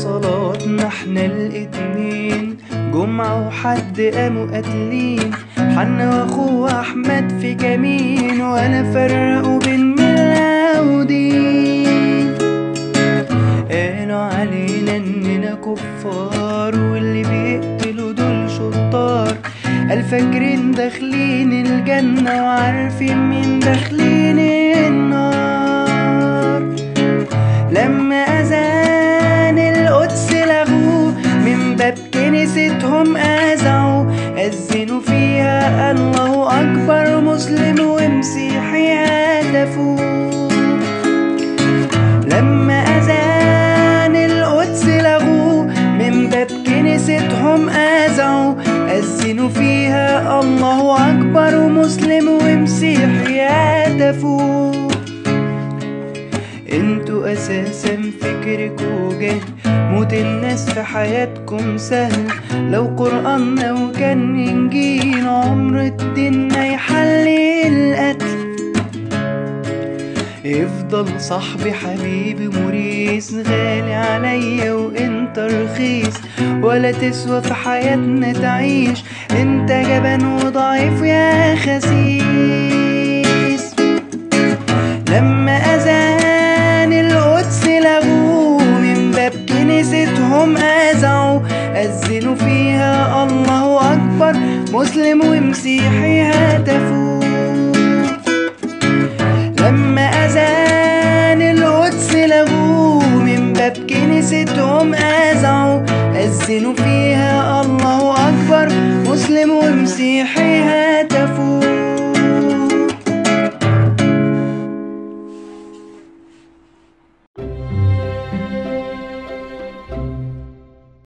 صلاتنا احنا الاتنين جمعة وحد قاموا قاتلين حنا واخوه احمد في كمين ولا فرقوا بين ملة ودين قالوا علينا اننا كفار واللي بيقتلوا دول شطار قال فاكرين داخلين الجنة وعارفين مين داخلين النار لما أذان القدس لغوه من باب كنيستهم أذعوا أذنوا فيها الله أكبر مسلم ومسيحي هدفوه لما أذان القدس لغوه من باب كنيستهم أذعوا أذنوا فيها الله أكبر ومسلم ومسيحي هدفوه انتوا اساسا فكركوا جهل موت الناس في حياتكم سهل لو قرآننا وكان انجيل عمر الدين ما يحلي القتل يفضل صاحبي حبيبي موريس غالي عليا وانت رخيص ولا تسوى في حياتنا تعيش انت جبان وضعيف يا خسيس لما أذان القدس لغوه من باب كنيستهم أذعوا أذنوا فيها الله أكبر مسلم ومسيحي هتفوه لما أذان القدس لغوه من باب كنيستهم أذعوا أذنوا فيها الله أكبر مسلم ومسيحي